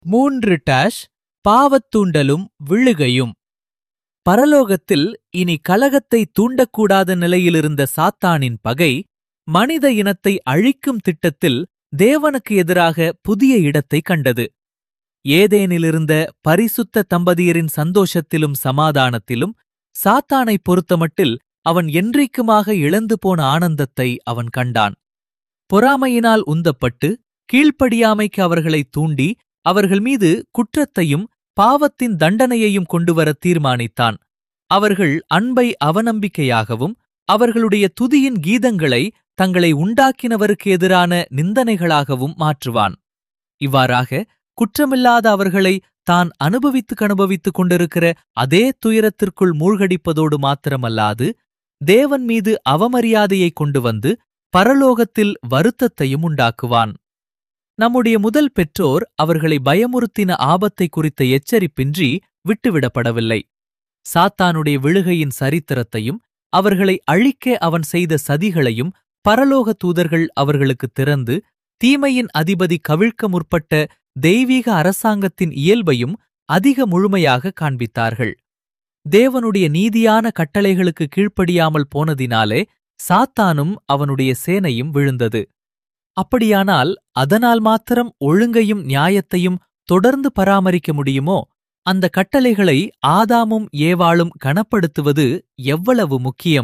மூன்று டேஷ் பாவத்தூண்டலும் விழுகையும் பரலோகத்தில் இனி கலகத்தை தூண்டக்கூடாத நிலையிலிருந்த சாத்தானின் பகை மனித இனத்தை அழிக்கும் திட்டத்தில் தேவனுக்கு எதிராக புதிய இடத்தை கண்டது ஏதேனிலிருந்த பரிசுத்த தம்பதியரின் சந்தோஷத்திலும் சமாதானத்திலும் சாத்தானைப் பொறுத்தமட்டில் அவன் என்றைக்குமாக இழந்து போன ஆனந்தத்தை அவன் கண்டான் பொறாமையினால் உந்தப்பட்டு கீழ்ப்படியாமைக்கு அவர்களை தூண்டி அவர்கள் மீது குற்றத்தையும் பாவத்தின் தண்டனையையும் கொண்டுவர தீர்மானித்தான் அவர்கள் அன்பை அவநம்பிக்கையாகவும் அவர்களுடைய துதியின் கீதங்களை தங்களை உண்டாக்கினவருக்கு எதிரான நிந்தனைகளாகவும் மாற்றுவான் இவ்வாறாக குற்றமில்லாத அவர்களை தான் அனுபவித்துக் அனுபவித்துக் கொண்டிருக்கிற அதே துயரத்திற்குள் மூழ்கடிப்பதோடு மாத்திரமல்லாது தேவன் மீது அவமரியாதையை கொண்டு வந்து பரலோகத்தில் வருத்தத்தையும் உண்டாக்குவான் நம்முடைய முதல் பெற்றோர் அவர்களை பயமுறுத்தின ஆபத்தை குறித்த எச்சரிப்பின்றி விட்டுவிடப்படவில்லை சாத்தானுடைய விழுகையின் சரித்திரத்தையும் அவர்களை அழிக்க அவன் செய்த சதிகளையும் பரலோக தூதர்கள் அவர்களுக்கு திறந்து தீமையின் அதிபதி கவிழ்க்க முற்பட்ட தெய்வீக அரசாங்கத்தின் இயல்பையும் அதிக முழுமையாக காண்பித்தார்கள் தேவனுடைய நீதியான கட்டளைகளுக்கு கீழ்ப்படியாமல் போனதினாலே சாத்தானும் அவனுடைய சேனையும் விழுந்தது அப்படியானால் அதனால் மாத்திரம் ஒழுங்கையும் நியாயத்தையும் தொடர்ந்து பராமரிக்க முடியுமோ அந்த கட்டளைகளை ஆதாமும் ஏவாளும் கனப்படுத்துவது எவ்வளவு முக்கியம்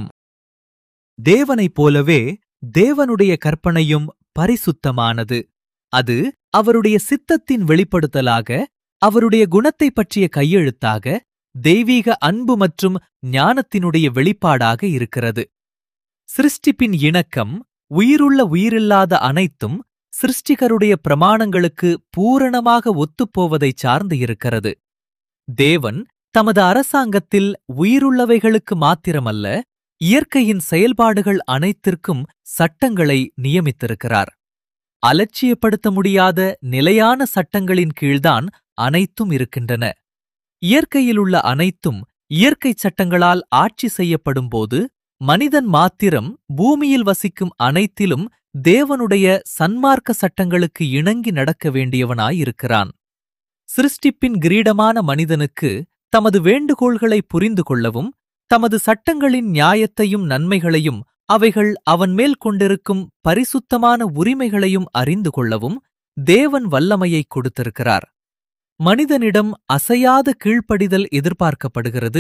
தேவனைப் போலவே தேவனுடைய கற்பனையும் பரிசுத்தமானது அது அவருடைய சித்தத்தின் வெளிப்படுத்தலாக அவருடைய குணத்தைப் பற்றிய கையெழுத்தாக தெய்வீக அன்பு மற்றும் ஞானத்தினுடைய வெளிப்பாடாக இருக்கிறது சிருஷ்டிப்பின் இணக்கம் உயிருள்ள உயிரில்லாத அனைத்தும் சிருஷ்டிகருடைய பிரமாணங்களுக்கு பூரணமாக ஒத்துப்போவதைச் சார்ந்து இருக்கிறது தேவன் தமது அரசாங்கத்தில் உயிருள்ளவைகளுக்கு மாத்திரமல்ல இயற்கையின் செயல்பாடுகள் அனைத்திற்கும் சட்டங்களை நியமித்திருக்கிறார் அலட்சியப்படுத்த முடியாத நிலையான சட்டங்களின் கீழ்தான் அனைத்தும் இருக்கின்றன இயற்கையிலுள்ள அனைத்தும் இயற்கை சட்டங்களால் ஆட்சி செய்யப்படும்போது மனிதன் மாத்திரம் பூமியில் வசிக்கும் அனைத்திலும் தேவனுடைய சன்மார்க்க சட்டங்களுக்கு இணங்கி நடக்க வேண்டியவனாயிருக்கிறான் சிருஷ்டிப்பின் கிரீடமான மனிதனுக்கு தமது வேண்டுகோள்களை புரிந்து கொள்ளவும் தமது சட்டங்களின் நியாயத்தையும் நன்மைகளையும் அவைகள் அவன் மேல் கொண்டிருக்கும் பரிசுத்தமான உரிமைகளையும் அறிந்து கொள்ளவும் தேவன் வல்லமையை கொடுத்திருக்கிறார் மனிதனிடம் அசையாத கீழ்ப்படிதல் எதிர்பார்க்கப்படுகிறது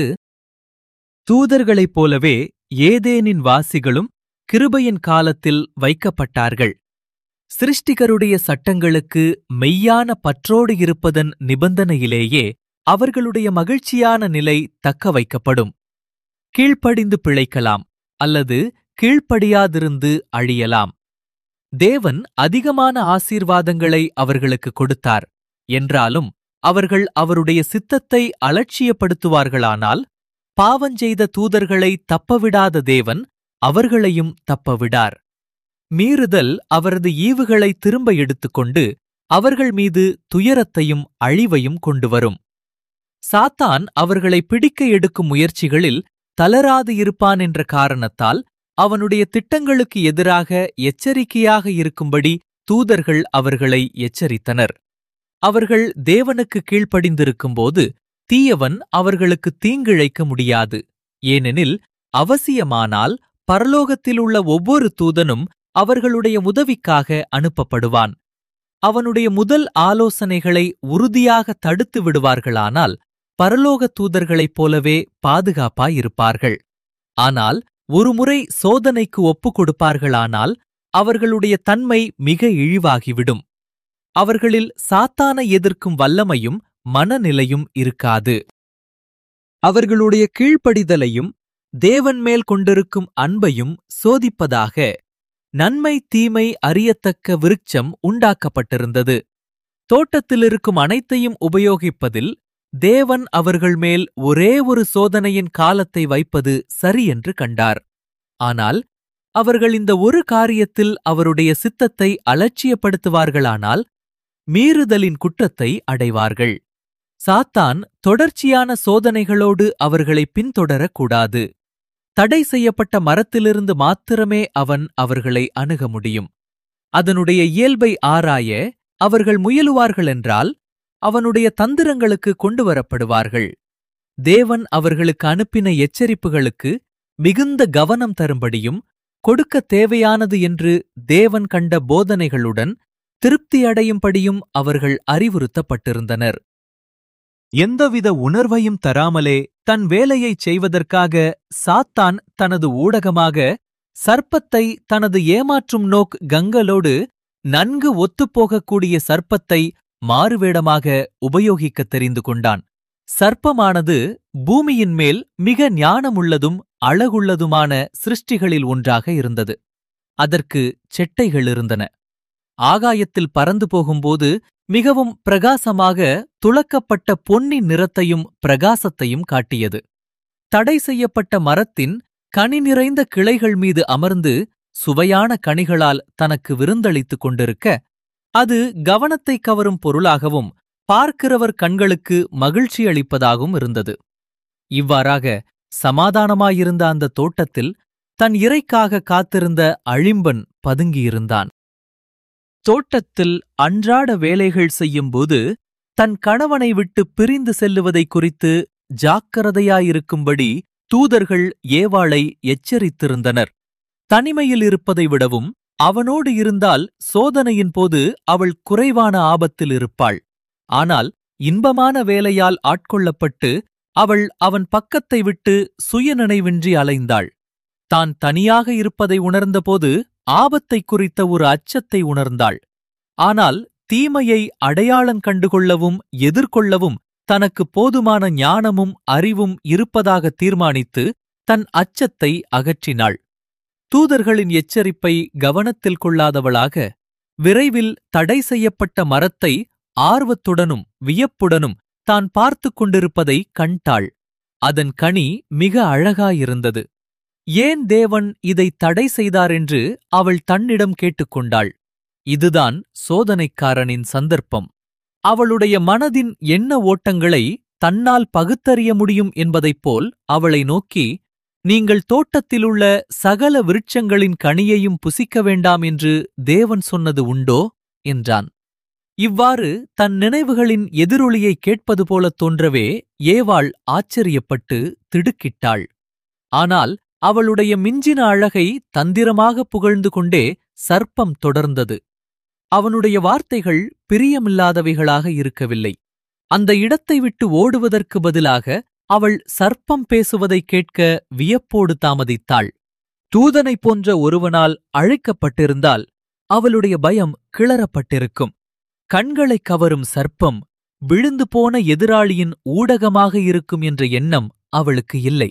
தூதர்களைப் போலவே ஏதேனின் வாசிகளும் கிருபையின் காலத்தில் வைக்கப்பட்டார்கள் சிருஷ்டிகருடைய சட்டங்களுக்கு மெய்யான பற்றோடு இருப்பதன் நிபந்தனையிலேயே அவர்களுடைய மகிழ்ச்சியான நிலை தக்க வைக்கப்படும் கீழ்ப்படிந்து பிழைக்கலாம் அல்லது கீழ்ப்படியாதிருந்து அழியலாம் தேவன் அதிகமான ஆசீர்வாதங்களை அவர்களுக்கு கொடுத்தார் என்றாலும் அவர்கள் அவருடைய சித்தத்தை அலட்சியப்படுத்துவார்களானால் பாவஞ்செய்த தூதர்களை தப்பவிடாத தேவன் அவர்களையும் தப்பவிடார் மீறுதல் அவரது ஈவுகளை திரும்ப எடுத்துக்கொண்டு அவர்கள் மீது துயரத்தையும் அழிவையும் கொண்டுவரும் சாத்தான் அவர்களை பிடிக்க எடுக்கும் முயற்சிகளில் தளராது இருப்பான் என்ற காரணத்தால் அவனுடைய திட்டங்களுக்கு எதிராக எச்சரிக்கையாக இருக்கும்படி தூதர்கள் அவர்களை எச்சரித்தனர் அவர்கள் தேவனுக்கு கீழ்ப்படிந்திருக்கும்போது தீயவன் அவர்களுக்கு தீங்கிழைக்க முடியாது ஏனெனில் அவசியமானால் பரலோகத்தில் உள்ள ஒவ்வொரு தூதனும் அவர்களுடைய உதவிக்காக அனுப்பப்படுவான் அவனுடைய முதல் ஆலோசனைகளை உறுதியாக தடுத்து விடுவார்களானால் பரலோக தூதர்களைப் போலவே பாதுகாப்பாயிருப்பார்கள் ஆனால் ஒருமுறை சோதனைக்கு ஒப்புக் கொடுப்பார்களானால் அவர்களுடைய தன்மை மிக இழிவாகிவிடும் அவர்களில் சாத்தான எதிர்க்கும் வல்லமையும் மனநிலையும் இருக்காது அவர்களுடைய கீழ்ப்படிதலையும் தேவன் மேல் கொண்டிருக்கும் அன்பையும் சோதிப்பதாக நன்மை தீமை அறியத்தக்க விருட்சம் உண்டாக்கப்பட்டிருந்தது தோட்டத்திலிருக்கும் அனைத்தையும் உபயோகிப்பதில் தேவன் அவர்கள் மேல் ஒரே ஒரு சோதனையின் காலத்தை வைப்பது சரி என்று கண்டார் ஆனால் அவர்கள் இந்த ஒரு காரியத்தில் அவருடைய சித்தத்தை அலட்சியப்படுத்துவார்களானால் மீறுதலின் குற்றத்தை அடைவார்கள் சாத்தான் தொடர்ச்சியான சோதனைகளோடு அவர்களை பின்தொடரக்கூடாது தடை செய்யப்பட்ட மரத்திலிருந்து மாத்திரமே அவன் அவர்களை அணுக முடியும் அதனுடைய இயல்பை ஆராய அவர்கள் முயலுவார்களென்றால் அவனுடைய தந்திரங்களுக்கு கொண்டு வரப்படுவார்கள் தேவன் அவர்களுக்கு அனுப்பின எச்சரிப்புகளுக்கு மிகுந்த கவனம் தரும்படியும் கொடுக்க தேவையானது என்று தேவன் கண்ட போதனைகளுடன் திருப்தியடையும்படியும் அவர்கள் அறிவுறுத்தப்பட்டிருந்தனர் எந்தவித உணர்வையும் தராமலே தன் வேலையைச் செய்வதற்காக சாத்தான் தனது ஊடகமாக சர்ப்பத்தை தனது ஏமாற்றும் நோக் கங்களோடு நன்கு ஒத்துப்போகக்கூடிய சர்ப்பத்தை மாறுவேடமாக உபயோகிக்கத் தெரிந்து கொண்டான் சர்ப்பமானது பூமியின் மேல் மிக ஞானமுள்ளதும் அழகுள்ளதுமான சிருஷ்டிகளில் ஒன்றாக இருந்தது அதற்கு செட்டைகள் இருந்தன ஆகாயத்தில் பறந்து போகும்போது மிகவும் பிரகாசமாக துளக்கப்பட்ட பொன்னி நிறத்தையும் பிரகாசத்தையும் காட்டியது தடை செய்யப்பட்ட மரத்தின் கனி நிறைந்த கிளைகள் மீது அமர்ந்து சுவையான கனிகளால் தனக்கு விருந்தளித்துக் கொண்டிருக்க அது கவனத்தை கவரும் பொருளாகவும் பார்க்கிறவர் கண்களுக்கு மகிழ்ச்சி அளிப்பதாகவும் இருந்தது இவ்வாறாக சமாதானமாயிருந்த அந்த தோட்டத்தில் தன் இறைக்காக காத்திருந்த அழிம்பன் பதுங்கியிருந்தான் தோட்டத்தில் அன்றாட வேலைகள் செய்யும்போது தன் கணவனை விட்டு பிரிந்து செல்லுவதை குறித்து ஜாக்கிரதையாயிருக்கும்படி தூதர்கள் ஏவாளை எச்சரித்திருந்தனர் தனிமையில் இருப்பதை விடவும் அவனோடு இருந்தால் சோதனையின் போது அவள் குறைவான ஆபத்தில் இருப்பாள் ஆனால் இன்பமான வேலையால் ஆட்கொள்ளப்பட்டு அவள் அவன் பக்கத்தை விட்டு சுயநினைவின்றி அலைந்தாள் தான் தனியாக இருப்பதை உணர்ந்தபோது ஆபத்தை குறித்த ஒரு அச்சத்தை உணர்ந்தாள் ஆனால் தீமையை அடையாளம் கண்டுகொள்ளவும் எதிர்கொள்ளவும் தனக்கு போதுமான ஞானமும் அறிவும் இருப்பதாக தீர்மானித்து தன் அச்சத்தை அகற்றினாள் தூதர்களின் எச்சரிப்பை கவனத்தில் கொள்ளாதவளாக விரைவில் தடை செய்யப்பட்ட மரத்தை ஆர்வத்துடனும் வியப்புடனும் தான் பார்த்துக் கொண்டிருப்பதை கண்டாள் அதன் கனி மிக அழகாயிருந்தது ஏன் தேவன் இதை தடை செய்தாரென்று அவள் தன்னிடம் கேட்டுக்கொண்டாள் இதுதான் சோதனைக்காரனின் சந்தர்ப்பம் அவளுடைய மனதின் எண்ண ஓட்டங்களை தன்னால் பகுத்தறிய முடியும் என்பதைப் போல் அவளை நோக்கி நீங்கள் தோட்டத்திலுள்ள சகல விருட்சங்களின் கனியையும் புசிக்க வேண்டாம் என்று தேவன் சொன்னது உண்டோ என்றான் இவ்வாறு தன் நினைவுகளின் எதிரொலியை கேட்பது போலத் தோன்றவே ஏவாள் ஆச்சரியப்பட்டு திடுக்கிட்டாள் ஆனால் அவளுடைய மிஞ்சின அழகை தந்திரமாக புகழ்ந்து கொண்டே சர்ப்பம் தொடர்ந்தது அவனுடைய வார்த்தைகள் பிரியமில்லாதவைகளாக இருக்கவில்லை அந்த இடத்தை விட்டு ஓடுவதற்கு பதிலாக அவள் சர்ப்பம் பேசுவதைக் கேட்க வியப்போடு தாமதித்தாள் தூதனைப் போன்ற ஒருவனால் அழைக்கப்பட்டிருந்தால் அவளுடைய பயம் கிளறப்பட்டிருக்கும் கண்களைக் கவரும் சர்ப்பம் விழுந்து போன எதிராளியின் ஊடகமாக இருக்கும் என்ற எண்ணம் அவளுக்கு இல்லை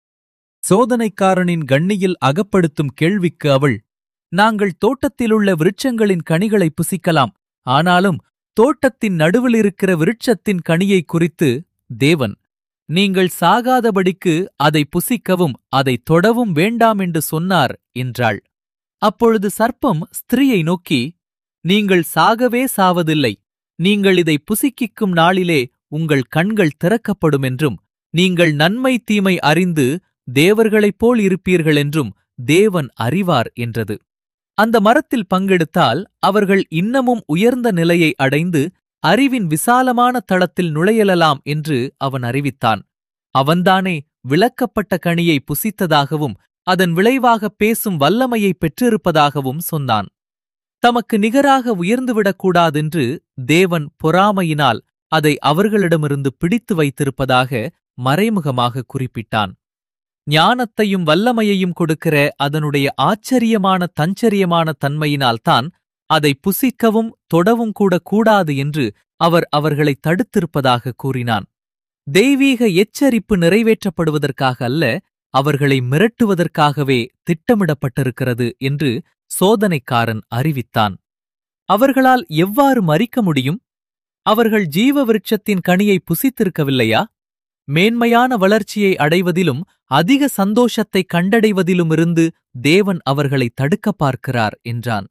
சோதனைக்காரனின் கண்ணியில் அகப்படுத்தும் கேள்விக்கு அவள் நாங்கள் தோட்டத்திலுள்ள விருட்சங்களின் கனிகளை புசிக்கலாம் ஆனாலும் தோட்டத்தின் நடுவில் இருக்கிற விருட்சத்தின் கனியை குறித்து தேவன் நீங்கள் சாகாதபடிக்கு அதை புசிக்கவும் அதை தொடவும் வேண்டாம் என்று சொன்னார் என்றாள் அப்பொழுது சர்ப்பம் ஸ்திரீயை நோக்கி நீங்கள் சாகவே சாவதில்லை நீங்கள் இதை புசிக்கிக்கும் நாளிலே உங்கள் கண்கள் திறக்கப்படும் என்றும் நீங்கள் நன்மை தீமை அறிந்து தேவர்களைப் போல் இருப்பீர்கள் என்றும் தேவன் அறிவார் என்றது அந்த மரத்தில் பங்கெடுத்தால் அவர்கள் இன்னமும் உயர்ந்த நிலையை அடைந்து அறிவின் விசாலமான தளத்தில் நுழையலாம் என்று அவன் அறிவித்தான் அவன்தானே விளக்கப்பட்ட கனியை புசித்ததாகவும் அதன் விளைவாக பேசும் வல்லமையை பெற்றிருப்பதாகவும் சொன்னான் தமக்கு நிகராக உயர்ந்துவிடக்கூடாதென்று தேவன் பொறாமையினால் அதை அவர்களிடமிருந்து பிடித்து வைத்திருப்பதாக மறைமுகமாக குறிப்பிட்டான் ஞானத்தையும் வல்லமையையும் கொடுக்கிற அதனுடைய ஆச்சரியமான தஞ்சரியமான தன்மையினால்தான் அதை புசிக்கவும் தொடவும் கூட கூடாது என்று அவர் அவர்களை தடுத்திருப்பதாக கூறினான் தெய்வீக எச்சரிப்பு நிறைவேற்றப்படுவதற்காக அல்ல அவர்களை மிரட்டுவதற்காகவே திட்டமிடப்பட்டிருக்கிறது என்று சோதனைக்காரன் அறிவித்தான் அவர்களால் எவ்வாறு மறிக்க முடியும் அவர்கள் ஜீவ விருட்சத்தின் கனியை புசித்திருக்கவில்லையா மேன்மையான வளர்ச்சியை அடைவதிலும் அதிக சந்தோஷத்தை கண்டடைவதிலுமிருந்து தேவன் அவர்களை தடுக்க பார்க்கிறார் என்றான்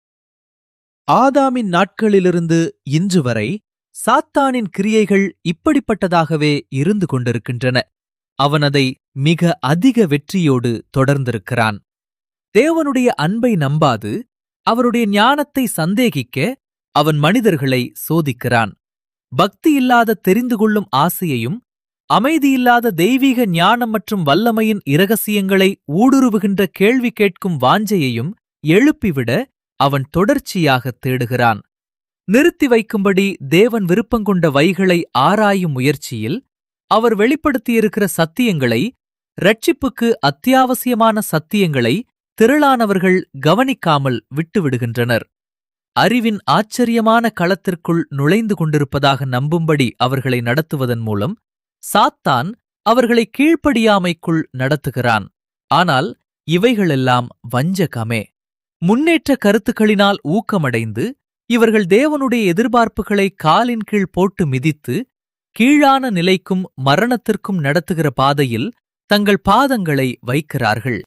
ஆதாமின் நாட்களிலிருந்து இன்று வரை சாத்தானின் கிரியைகள் இப்படிப்பட்டதாகவே இருந்து கொண்டிருக்கின்றன அவன் அதை மிக அதிக வெற்றியோடு தொடர்ந்திருக்கிறான் தேவனுடைய அன்பை நம்பாது அவருடைய ஞானத்தை சந்தேகிக்க அவன் மனிதர்களை சோதிக்கிறான் பக்தியில்லாத தெரிந்து கொள்ளும் ஆசையையும் அமைதியில்லாத தெய்வீக ஞானம் மற்றும் வல்லமையின் இரகசியங்களை ஊடுருவுகின்ற கேள்வி கேட்கும் வாஞ்சையையும் எழுப்பிவிட அவன் தொடர்ச்சியாக தேடுகிறான் நிறுத்தி வைக்கும்படி தேவன் விருப்பங்கொண்ட வைகளை ஆராயும் முயற்சியில் அவர் வெளிப்படுத்தியிருக்கிற சத்தியங்களை ரட்சிப்புக்கு அத்தியாவசியமான சத்தியங்களை திரளானவர்கள் கவனிக்காமல் விட்டுவிடுகின்றனர் அறிவின் ஆச்சரியமான களத்திற்குள் நுழைந்து கொண்டிருப்பதாக நம்பும்படி அவர்களை நடத்துவதன் மூலம் சாத்தான் அவர்களை கீழ்ப்படியாமைக்குள் நடத்துகிறான் ஆனால் இவைகளெல்லாம் வஞ்சகமே முன்னேற்ற கருத்துக்களினால் ஊக்கமடைந்து இவர்கள் தேவனுடைய எதிர்பார்ப்புகளை காலின் கீழ் போட்டு மிதித்து கீழான நிலைக்கும் மரணத்திற்கும் நடத்துகிற பாதையில் தங்கள் பாதங்களை வைக்கிறார்கள்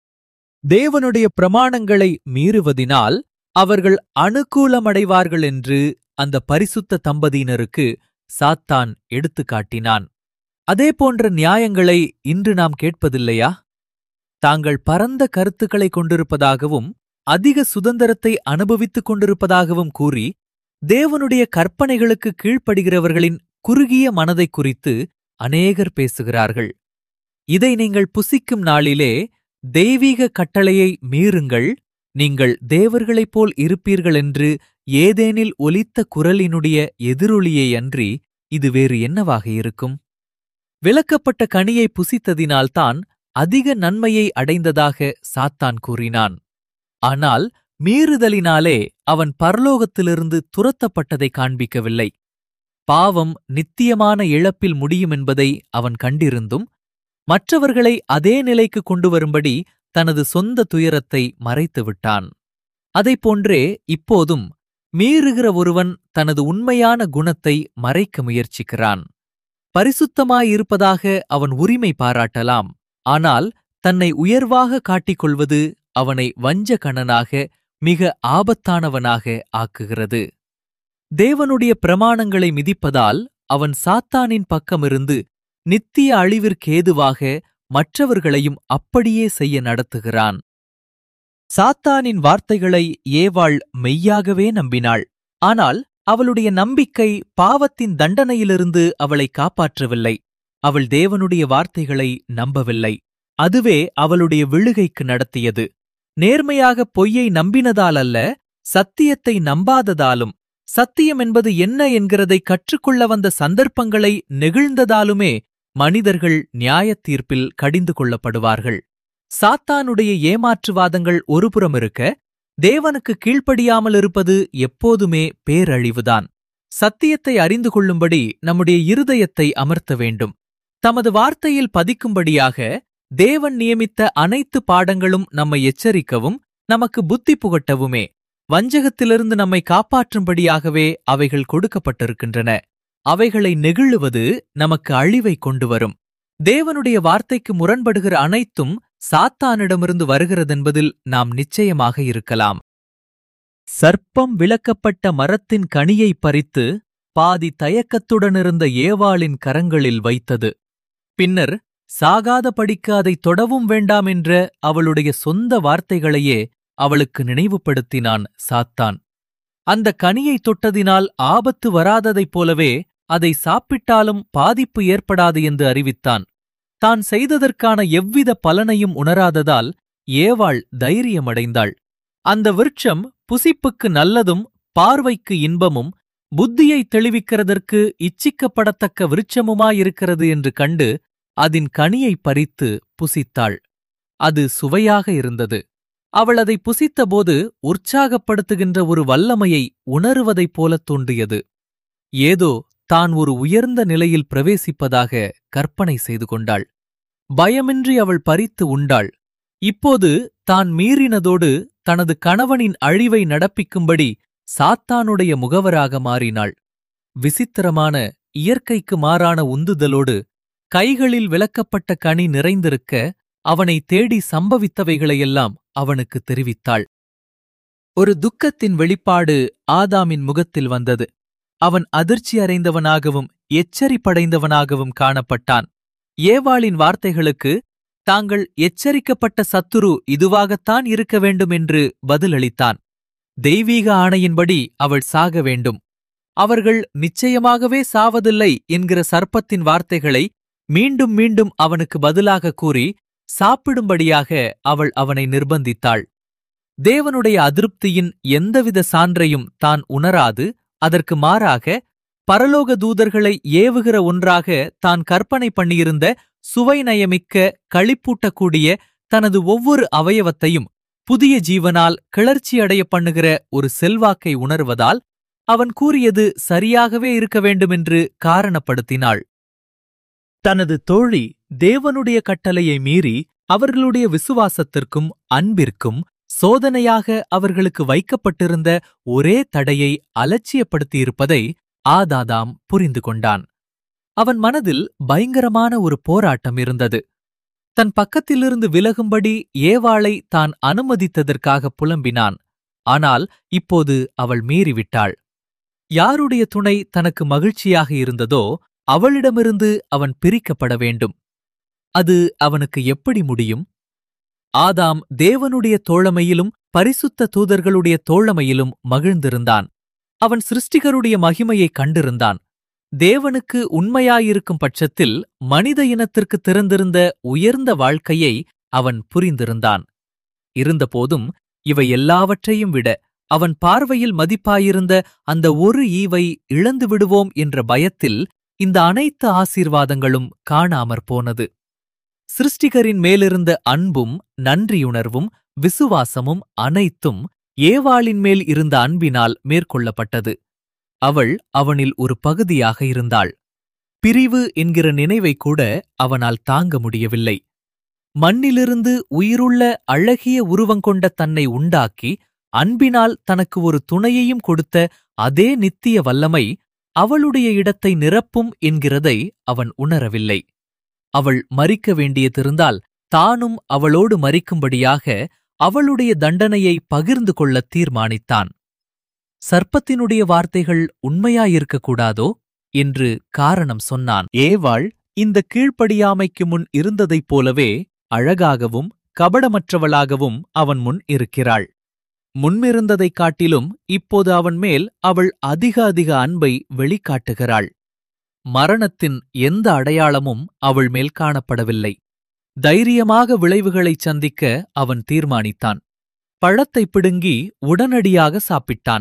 தேவனுடைய பிரமாணங்களை மீறுவதினால் அவர்கள் அனுகூலமடைவார்கள் என்று அந்த பரிசுத்த தம்பதியினருக்கு சாத்தான் எடுத்துக் காட்டினான் அதே போன்ற நியாயங்களை இன்று நாம் கேட்பதில்லையா தாங்கள் பரந்த கருத்துக்களை கொண்டிருப்பதாகவும் அதிக சுதந்திரத்தை அனுபவித்துக் கொண்டிருப்பதாகவும் கூறி தேவனுடைய கற்பனைகளுக்கு கீழ்ப்படுகிறவர்களின் குறுகிய மனதை குறித்து அநேகர் பேசுகிறார்கள் இதை நீங்கள் புசிக்கும் நாளிலே தெய்வீக கட்டளையை மீறுங்கள் நீங்கள் தேவர்களைப் போல் இருப்பீர்கள் என்று ஏதேனில் ஒலித்த குரலினுடைய எதிரொலியே அன்றி இது வேறு என்னவாக இருக்கும் விலக்கப்பட்ட கனியை புசித்ததினால்தான் அதிக நன்மையை அடைந்ததாக சாத்தான் கூறினான் ஆனால் மீறுதலினாலே அவன் பரலோகத்திலிருந்து துரத்தப்பட்டதை காண்பிக்கவில்லை பாவம் நித்தியமான இழப்பில் முடியும் என்பதை அவன் கண்டிருந்தும் மற்றவர்களை அதே நிலைக்கு கொண்டு வரும்படி தனது சொந்த துயரத்தை மறைத்து விட்டான் அதைப்போன்றே இப்போதும் மீறுகிற ஒருவன் தனது உண்மையான குணத்தை மறைக்க முயற்சிக்கிறான் பரிசுத்தமாயிருப்பதாக அவன் உரிமை பாராட்டலாம் ஆனால் தன்னை உயர்வாக காட்டிக்கொள்வது அவனை வஞ்சகணனாக மிக ஆபத்தானவனாக ஆக்குகிறது தேவனுடைய பிரமாணங்களை மிதிப்பதால் அவன் சாத்தானின் பக்கமிருந்து நித்திய அழிவிற்கேதுவாக மற்றவர்களையும் அப்படியே செய்ய நடத்துகிறான் சாத்தானின் வார்த்தைகளை ஏவாள் மெய்யாகவே நம்பினாள் ஆனால் அவளுடைய நம்பிக்கை பாவத்தின் தண்டனையிலிருந்து அவளை காப்பாற்றவில்லை அவள் தேவனுடைய வார்த்தைகளை நம்பவில்லை அதுவே அவளுடைய விழுகைக்கு நடத்தியது நேர்மையாக பொய்யை நம்பினதால் அல்ல சத்தியத்தை நம்பாததாலும் சத்தியம் என்பது என்ன என்கிறதை கற்றுக்கொள்ள வந்த சந்தர்ப்பங்களை நெகிழ்ந்ததாலுமே மனிதர்கள் நியாயத் தீர்ப்பில் கடிந்து கொள்ளப்படுவார்கள் சாத்தானுடைய ஏமாற்றுவாதங்கள் ஒருபுறம் இருக்க தேவனுக்கு கீழ்ப்படியாமல் இருப்பது எப்போதுமே பேரழிவுதான் சத்தியத்தை அறிந்து கொள்ளும்படி நம்முடைய இருதயத்தை அமர்த்த வேண்டும் தமது வார்த்தையில் பதிக்கும்படியாக தேவன் நியமித்த அனைத்து பாடங்களும் நம்மை எச்சரிக்கவும் நமக்கு புத்தி புகட்டவுமே வஞ்சகத்திலிருந்து நம்மை காப்பாற்றும்படியாகவே அவைகள் கொடுக்கப்பட்டிருக்கின்றன அவைகளை நெகிழுவது நமக்கு அழிவை கொண்டு வரும் தேவனுடைய வார்த்தைக்கு முரண்படுகிற அனைத்தும் சாத்தானிடமிருந்து வருகிறதென்பதில் நாம் நிச்சயமாக இருக்கலாம் சர்ப்பம் விளக்கப்பட்ட மரத்தின் கனியை பறித்து பாதி தயக்கத்துடனிருந்த ஏவாளின் கரங்களில் வைத்தது பின்னர் சாகாதபடிக்கு அதை தொடவும் வேண்டாம் என்ற அவளுடைய சொந்த வார்த்தைகளையே அவளுக்கு நினைவுபடுத்தினான் சாத்தான் அந்த கனியை தொட்டதினால் ஆபத்து வராததைப் போலவே அதை சாப்பிட்டாலும் பாதிப்பு ஏற்படாது என்று அறிவித்தான் தான் செய்ததற்கான எவ்வித பலனையும் உணராததால் ஏவாள் தைரியமடைந்தாள் அந்த விருட்சம் புசிப்புக்கு நல்லதும் பார்வைக்கு இன்பமும் புத்தியை தெளிவிக்கிறதற்கு இச்சிக்கப்படத்தக்க விருட்சமுமாயிருக்கிறது என்று கண்டு அதன் கனியை பறித்து புசித்தாள் அது சுவையாக இருந்தது அவள் அதை புசித்தபோது உற்சாகப்படுத்துகின்ற ஒரு வல்லமையை உணருவதைப் போலத் தோன்றியது ஏதோ தான் ஒரு உயர்ந்த நிலையில் பிரவேசிப்பதாக கற்பனை செய்து கொண்டாள் பயமின்றி அவள் பறித்து உண்டாள் இப்போது தான் மீறினதோடு தனது கணவனின் அழிவை நடப்பிக்கும்படி சாத்தானுடைய முகவராக மாறினாள் விசித்திரமான இயற்கைக்கு மாறான உந்துதலோடு கைகளில் விலக்கப்பட்ட கனி நிறைந்திருக்க அவனை தேடி சம்பவித்தவைகளையெல்லாம் அவனுக்கு தெரிவித்தாள் ஒரு துக்கத்தின் வெளிப்பாடு ஆதாமின் முகத்தில் வந்தது அவன் அதிர்ச்சி அடைந்தவனாகவும் எச்சரிப்படைந்தவனாகவும் காணப்பட்டான் ஏவாளின் வார்த்தைகளுக்கு தாங்கள் எச்சரிக்கப்பட்ட சத்துரு இதுவாகத்தான் இருக்க வேண்டும் என்று பதிலளித்தான் தெய்வீக ஆணையின்படி அவள் சாக வேண்டும் அவர்கள் நிச்சயமாகவே சாவதில்லை என்கிற சர்ப்பத்தின் வார்த்தைகளை மீண்டும் மீண்டும் அவனுக்கு பதிலாக கூறி சாப்பிடும்படியாக அவள் அவனை நிர்பந்தித்தாள் தேவனுடைய அதிருப்தியின் எந்தவித சான்றையும் தான் உணராது அதற்கு மாறாக பரலோக தூதர்களை ஏவுகிற ஒன்றாக தான் கற்பனை பண்ணியிருந்த சுவை நயமிக்க களிப்பூட்டக்கூடிய தனது ஒவ்வொரு அவயவத்தையும் புதிய ஜீவனால் கிளர்ச்சியடைய பண்ணுகிற ஒரு செல்வாக்கை உணர்வதால் அவன் கூறியது சரியாகவே இருக்க வேண்டுமென்று காரணப்படுத்தினாள் தனது தோழி தேவனுடைய கட்டளையை மீறி அவர்களுடைய விசுவாசத்திற்கும் அன்பிற்கும் சோதனையாக அவர்களுக்கு வைக்கப்பட்டிருந்த ஒரே தடையை அலட்சியப்படுத்தியிருப்பதை ஆதாதாம் புரிந்து கொண்டான் அவன் மனதில் பயங்கரமான ஒரு போராட்டம் இருந்தது தன் பக்கத்திலிருந்து விலகும்படி ஏவாளை தான் அனுமதித்ததற்காக புலம்பினான் ஆனால் இப்போது அவள் மீறிவிட்டாள் யாருடைய துணை தனக்கு மகிழ்ச்சியாக இருந்ததோ அவளிடமிருந்து அவன் பிரிக்கப்பட வேண்டும் அது அவனுக்கு எப்படி முடியும் ஆதாம் தேவனுடைய தோழமையிலும் பரிசுத்த தூதர்களுடைய தோழமையிலும் மகிழ்ந்திருந்தான் அவன் சிருஷ்டிகருடைய மகிமையைக் கண்டிருந்தான் தேவனுக்கு உண்மையாயிருக்கும் பட்சத்தில் மனித இனத்திற்கு திறந்திருந்த உயர்ந்த வாழ்க்கையை அவன் புரிந்திருந்தான் இருந்தபோதும் இவை எல்லாவற்றையும் விட அவன் பார்வையில் மதிப்பாயிருந்த அந்த ஒரு ஈவை இழந்து விடுவோம் என்ற பயத்தில் இந்த அனைத்து ஆசீர்வாதங்களும் காணாமற் போனது சிருஷ்டிகரின் மேலிருந்த அன்பும் நன்றியுணர்வும் விசுவாசமும் அனைத்தும் ஏவாளின் மேல் இருந்த அன்பினால் மேற்கொள்ளப்பட்டது அவள் அவனில் ஒரு பகுதியாக இருந்தாள் பிரிவு என்கிற நினைவை கூட அவனால் தாங்க முடியவில்லை மண்ணிலிருந்து உயிருள்ள அழகிய உருவங்கொண்ட தன்னை உண்டாக்கி அன்பினால் தனக்கு ஒரு துணையையும் கொடுத்த அதே நித்திய வல்லமை அவளுடைய இடத்தை நிரப்பும் என்கிறதை அவன் உணரவில்லை அவள் மறிக்க வேண்டியதிருந்தால் தானும் அவளோடு மறிக்கும்படியாக அவளுடைய தண்டனையை பகிர்ந்து கொள்ளத் தீர்மானித்தான் சர்ப்பத்தினுடைய வார்த்தைகள் உண்மையாயிருக்கக்கூடாதோ என்று காரணம் சொன்னான் ஏவாள் இந்த கீழ்ப்படியாமைக்கு முன் இருந்ததைப் போலவே அழகாகவும் கபடமற்றவளாகவும் அவன் முன் இருக்கிறாள் முன்மிருந்ததைக் காட்டிலும் இப்போது அவன் மேல் அவள் அதிக அதிக அன்பை வெளிக்காட்டுகிறாள் மரணத்தின் எந்த அடையாளமும் அவள் மேல் காணப்படவில்லை தைரியமாக விளைவுகளைச் சந்திக்க அவன் தீர்மானித்தான் பழத்தை பிடுங்கி உடனடியாக சாப்பிட்டான்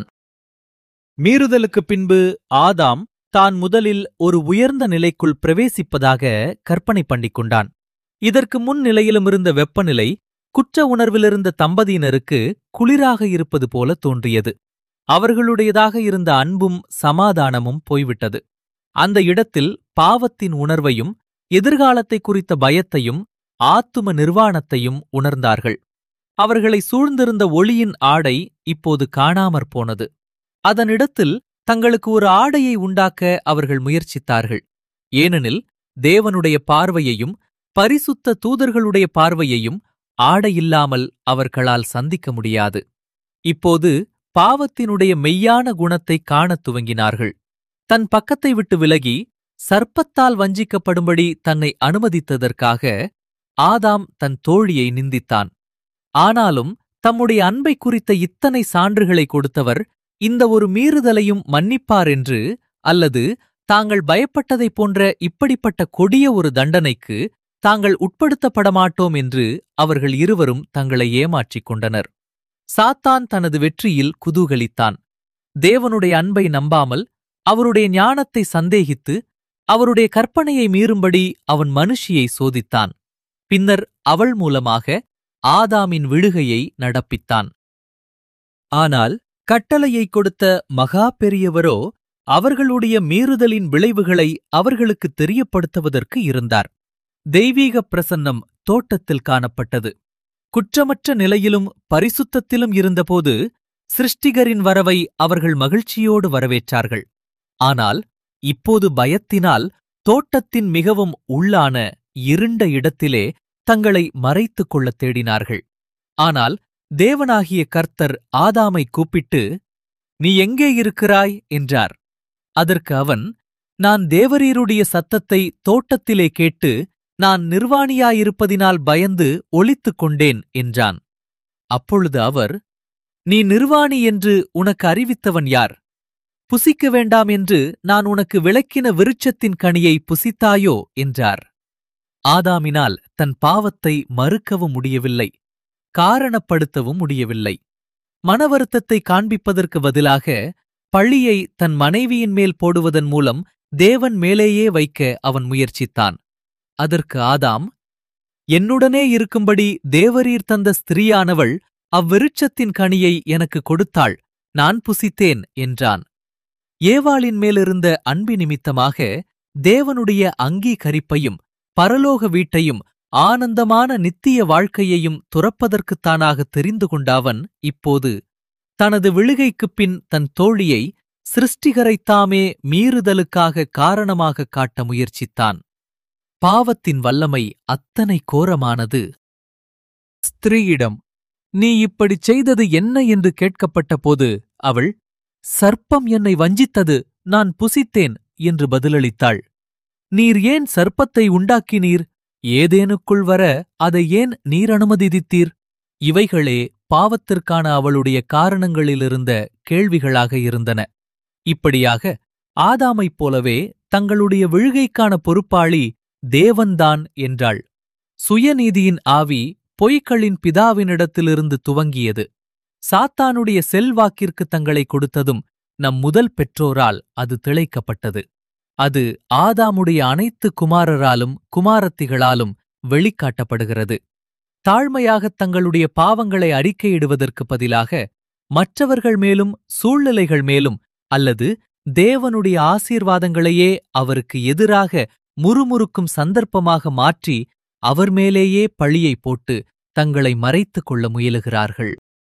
மீறுதலுக்குப் பின்பு ஆதாம் தான் முதலில் ஒரு உயர்ந்த நிலைக்குள் பிரவேசிப்பதாக கற்பனை பண்ணிக் கொண்டான் இதற்கு முன் நிலையிலும் இருந்த வெப்பநிலை குற்ற உணர்விலிருந்த தம்பதியினருக்கு குளிராக இருப்பது போல தோன்றியது அவர்களுடையதாக இருந்த அன்பும் சமாதானமும் போய்விட்டது அந்த இடத்தில் பாவத்தின் உணர்வையும் எதிர்காலத்தை குறித்த பயத்தையும் ஆத்தும நிர்வாணத்தையும் உணர்ந்தார்கள் அவர்களை சூழ்ந்திருந்த ஒளியின் ஆடை இப்போது காணாமற் போனது அதனிடத்தில் தங்களுக்கு ஒரு ஆடையை உண்டாக்க அவர்கள் முயற்சித்தார்கள் ஏனெனில் தேவனுடைய பார்வையையும் பரிசுத்த தூதர்களுடைய பார்வையையும் ஆடையில்லாமல் அவர்களால் சந்திக்க முடியாது இப்போது பாவத்தினுடைய மெய்யான குணத்தை காணத் துவங்கினார்கள் தன் பக்கத்தை விட்டு விலகி சர்ப்பத்தால் வஞ்சிக்கப்படும்படி தன்னை அனுமதித்ததற்காக ஆதாம் தன் தோழியை நிந்தித்தான் ஆனாலும் தம்முடைய அன்பை குறித்த இத்தனை சான்றுகளை கொடுத்தவர் இந்த ஒரு மீறுதலையும் மன்னிப்பார் என்று அல்லது தாங்கள் பயப்பட்டதைப் போன்ற இப்படிப்பட்ட கொடிய ஒரு தண்டனைக்கு தாங்கள் உட்படுத்தப்பட மாட்டோம் என்று அவர்கள் இருவரும் தங்களை ஏமாற்றிக் கொண்டனர் சாத்தான் தனது வெற்றியில் குதூகலித்தான் தேவனுடைய அன்பை நம்பாமல் அவருடைய ஞானத்தை சந்தேகித்து அவருடைய கற்பனையை மீறும்படி அவன் மனுஷியை சோதித்தான் பின்னர் அவள் மூலமாக ஆதாமின் விழுகையை நடப்பித்தான் ஆனால் கட்டளையை கொடுத்த மகா பெரியவரோ அவர்களுடைய மீறுதலின் விளைவுகளை அவர்களுக்கு தெரியப்படுத்துவதற்கு இருந்தார் தெய்வீக பிரசன்னம் தோட்டத்தில் காணப்பட்டது குற்றமற்ற நிலையிலும் பரிசுத்தத்திலும் இருந்தபோது சிருஷ்டிகரின் வரவை அவர்கள் மகிழ்ச்சியோடு வரவேற்றார்கள் ஆனால் இப்போது பயத்தினால் தோட்டத்தின் மிகவும் உள்ளான இருண்ட இடத்திலே தங்களை மறைத்துக் கொள்ளத் தேடினார்கள் ஆனால் தேவனாகிய கர்த்தர் ஆதாமை கூப்பிட்டு நீ எங்கே இருக்கிறாய் என்றார் அதற்கு அவன் நான் தேவரீருடைய சத்தத்தை தோட்டத்திலே கேட்டு நான் நிர்வாணியாயிருப்பதினால் பயந்து ஒளித்துக் கொண்டேன் என்றான் அப்பொழுது அவர் நீ நிர்வாணி என்று உனக்கு அறிவித்தவன் யார் புசிக்க வேண்டாம் என்று நான் உனக்கு விளக்கின விருட்சத்தின் கனியை புசித்தாயோ என்றார் ஆதாமினால் தன் பாவத்தை மறுக்கவும் முடியவில்லை காரணப்படுத்தவும் முடியவில்லை மனவருத்தத்தை காண்பிப்பதற்கு பதிலாக பழியை தன் மனைவியின் மேல் போடுவதன் மூலம் தேவன் மேலேயே வைக்க அவன் முயற்சித்தான் அதற்கு ஆதாம் என்னுடனே இருக்கும்படி தேவரீர் தந்த ஸ்திரீயானவள் அவ்விருட்சத்தின் கனியை எனக்கு கொடுத்தாள் நான் புசித்தேன் என்றான் ஏவாளின் மேலிருந்த அன்பி நிமித்தமாக தேவனுடைய அங்கீகரிப்பையும் பரலோக வீட்டையும் ஆனந்தமான நித்திய வாழ்க்கையையும் துறப்பதற்குத்தானாக தெரிந்து கொண்ட அவன் இப்போது தனது விழுகைக்குப் பின் தன் தோழியை சிருஷ்டிகரைத்தாமே மீறுதலுக்காக காரணமாக காட்ட முயற்சித்தான் பாவத்தின் வல்லமை அத்தனை கோரமானது ஸ்திரீயிடம் நீ இப்படிச் செய்தது என்ன என்று கேட்கப்பட்டபோது அவள் சர்ப்பம் என்னை வஞ்சித்தது நான் புசித்தேன் என்று பதிலளித்தாள் நீர் ஏன் சர்ப்பத்தை உண்டாக்கினீர் ஏதேனுக்குள் வர அதை ஏன் நீர் அனுமதித்தீர் இவைகளே பாவத்திற்கான அவளுடைய காரணங்களிலிருந்த கேள்விகளாக இருந்தன இப்படியாக ஆதாமைப் போலவே தங்களுடைய விழுகைக்கான பொறுப்பாளி தேவன்தான் என்றாள் சுயநீதியின் ஆவி பொய்களின் பிதாவினிடத்திலிருந்து துவங்கியது சாத்தானுடைய செல்வாக்கிற்கு தங்களை கொடுத்ததும் நம் முதல் பெற்றோரால் அது திளைக்கப்பட்டது அது ஆதாமுடைய அனைத்து குமாரராலும் குமாரத்திகளாலும் வெளிக்காட்டப்படுகிறது தாழ்மையாகத் தங்களுடைய பாவங்களை அறிக்கையிடுவதற்கு பதிலாக மற்றவர்கள் மேலும் சூழ்நிலைகள் மேலும் அல்லது தேவனுடைய ஆசீர்வாதங்களையே அவருக்கு எதிராக முறுமுறுக்கும் சந்தர்ப்பமாக மாற்றி அவர் மேலேயே பழியை போட்டு தங்களை மறைத்துக் கொள்ள முயலுகிறார்கள்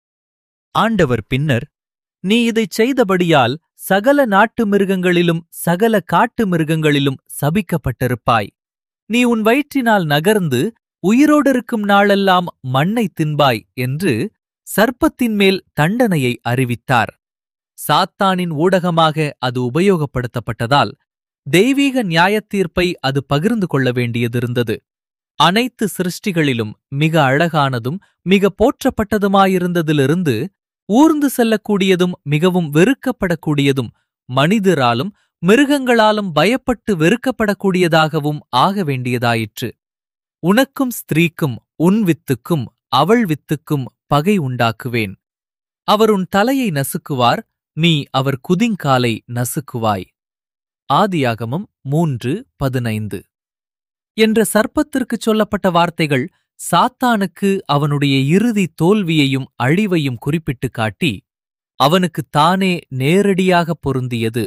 ஆண்டவர் பின்னர் நீ இதைச் செய்தபடியால் சகல நாட்டு மிருகங்களிலும் சகல காட்டு மிருகங்களிலும் சபிக்கப்பட்டிருப்பாய் நீ உன் வயிற்றினால் நகர்ந்து உயிரோடிருக்கும் நாளெல்லாம் மண்ணை தின்பாய் என்று சர்ப்பத்தின் மேல் தண்டனையை அறிவித்தார் சாத்தானின் ஊடகமாக அது உபயோகப்படுத்தப்பட்டதால் தெய்வீக நியாயத்தீர்ப்பை அது பகிர்ந்து கொள்ள வேண்டியதிருந்தது அனைத்து சிருஷ்டிகளிலும் மிக அழகானதும் மிக போற்றப்பட்டதுமாயிருந்ததிலிருந்து ஊர்ந்து செல்லக்கூடியதும் மிகவும் வெறுக்கப்படக்கூடியதும் மனிதராலும் மிருகங்களாலும் பயப்பட்டு வெறுக்கப்படக்கூடியதாகவும் ஆக வேண்டியதாயிற்று உனக்கும் ஸ்திரீக்கும் உன் வித்துக்கும் அவள் வித்துக்கும் பகை உண்டாக்குவேன் அவர் உன் தலையை நசுக்குவார் நீ அவர் குதிங்காலை நசுக்குவாய் ஆதியாகமம் மூன்று பதினைந்து என்ற சர்ப்பத்திற்குச் சொல்லப்பட்ட வார்த்தைகள் சாத்தானுக்கு அவனுடைய இறுதி தோல்வியையும் அழிவையும் குறிப்பிட்டுக் காட்டி அவனுக்குத் தானே நேரடியாக பொருந்தியது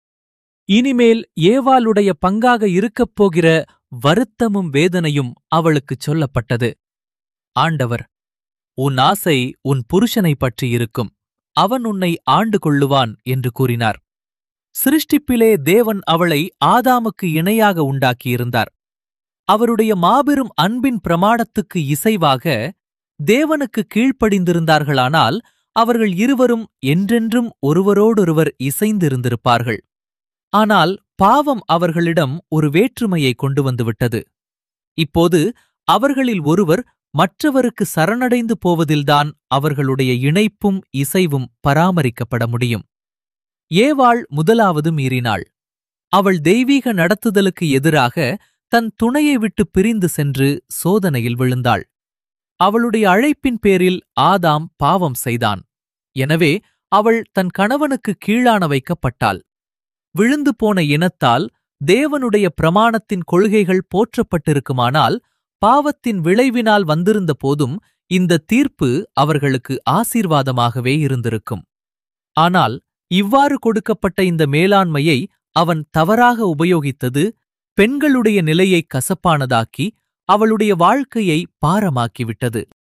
இனிமேல் ஏவாளுடைய பங்காக இருக்கப் போகிற வருத்தமும் வேதனையும் அவளுக்குச் சொல்லப்பட்டது ஆண்டவர் உன் ஆசை உன் புருஷனைப் பற்றி இருக்கும் அவன் உன்னை ஆண்டு கொள்ளுவான் என்று கூறினார் சிருஷ்டிப்பிலே தேவன் அவளை ஆதாமுக்கு இணையாக உண்டாக்கியிருந்தார் அவருடைய மாபெரும் அன்பின் பிரமாணத்துக்கு இசைவாக தேவனுக்கு கீழ்ப்படிந்திருந்தார்களானால் அவர்கள் இருவரும் என்றென்றும் ஒருவரோடொருவர் இசைந்திருந்திருப்பார்கள் ஆனால் பாவம் அவர்களிடம் ஒரு வேற்றுமையை கொண்டு வந்துவிட்டது இப்போது அவர்களில் ஒருவர் மற்றவருக்கு சரணடைந்து போவதில்தான் அவர்களுடைய இணைப்பும் இசைவும் பராமரிக்கப்பட முடியும் ஏவாள் முதலாவது மீறினாள் அவள் தெய்வீக நடத்துதலுக்கு எதிராக தன் துணையை விட்டு பிரிந்து சென்று சோதனையில் விழுந்தாள் அவளுடைய அழைப்பின் பேரில் ஆதாம் பாவம் செய்தான் எனவே அவள் தன் கணவனுக்கு கீழான வைக்கப்பட்டாள் விழுந்து போன இனத்தால் தேவனுடைய பிரமாணத்தின் கொள்கைகள் போற்றப்பட்டிருக்குமானால் பாவத்தின் விளைவினால் வந்திருந்த போதும் இந்த தீர்ப்பு அவர்களுக்கு ஆசீர்வாதமாகவே இருந்திருக்கும் ஆனால் இவ்வாறு கொடுக்கப்பட்ட இந்த மேலாண்மையை அவன் தவறாக உபயோகித்தது பெண்களுடைய நிலையை கசப்பானதாக்கி அவளுடைய வாழ்க்கையை பாரமாக்கிவிட்டது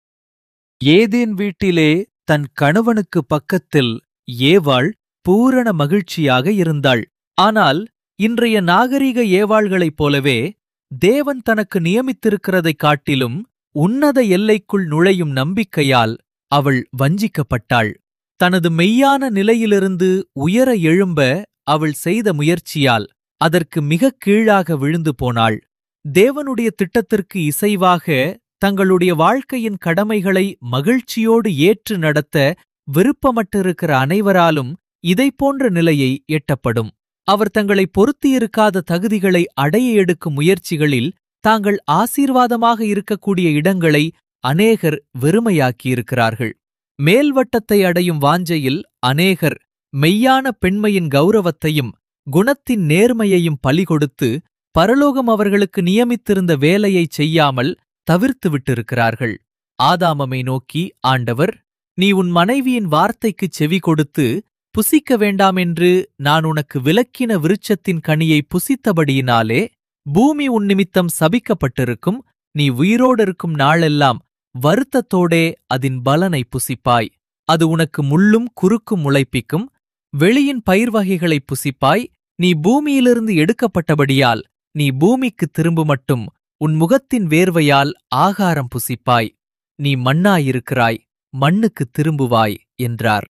ஏதேன் வீட்டிலே தன் கணவனுக்கு பக்கத்தில் ஏவாள் பூரண மகிழ்ச்சியாக இருந்தாள் ஆனால் இன்றைய நாகரிக ஏவாள்களைப் போலவே தேவன் தனக்கு நியமித்திருக்கிறதைக் காட்டிலும் உன்னத எல்லைக்குள் நுழையும் நம்பிக்கையால் அவள் வஞ்சிக்கப்பட்டாள் தனது மெய்யான நிலையிலிருந்து உயர எழும்ப அவள் செய்த முயற்சியால் அதற்கு மிகக் கீழாக விழுந்து போனாள் தேவனுடைய திட்டத்திற்கு இசைவாக தங்களுடைய வாழ்க்கையின் கடமைகளை மகிழ்ச்சியோடு ஏற்று நடத்த விருப்பமற்றிருக்கிற அனைவராலும் இதைப் போன்ற நிலையை எட்டப்படும் அவர் தங்களை பொருத்தியிருக்காத தகுதிகளை அடைய எடுக்கும் முயற்சிகளில் தாங்கள் ஆசீர்வாதமாக இருக்கக்கூடிய இடங்களை அநேகர் வெறுமையாக்கியிருக்கிறார்கள் மேல்வட்டத்தை அடையும் வாஞ்சையில் அநேகர் மெய்யான பெண்மையின் கௌரவத்தையும் குணத்தின் நேர்மையையும் பலிகொடுத்து பரலோகம் அவர்களுக்கு நியமித்திருந்த வேலையைச் செய்யாமல் தவிர்த்து விட்டிருக்கிறார்கள் ஆதாமமை நோக்கி ஆண்டவர் நீ உன் மனைவியின் வார்த்தைக்குச் செவி கொடுத்து புசிக்க வேண்டாமென்று நான் உனக்கு விலக்கின விருட்சத்தின் கனியை புசித்தபடியினாலே பூமி உன் நிமித்தம் சபிக்கப்பட்டிருக்கும் நீ உயிரோடிருக்கும் நாளெல்லாம் வருத்தத்தோடே அதின் பலனை புசிப்பாய் அது உனக்கு முள்ளும் குறுக்கும் முளைப்பிக்கும் வெளியின் பயிர் வகைகளை புசிப்பாய் நீ பூமியிலிருந்து எடுக்கப்பட்டபடியால் நீ பூமிக்கு திரும்ப மட்டும் உன் முகத்தின் வேர்வையால் ஆகாரம் புசிப்பாய் நீ மண்ணாயிருக்கிறாய் மண்ணுக்கு திரும்புவாய் என்றார்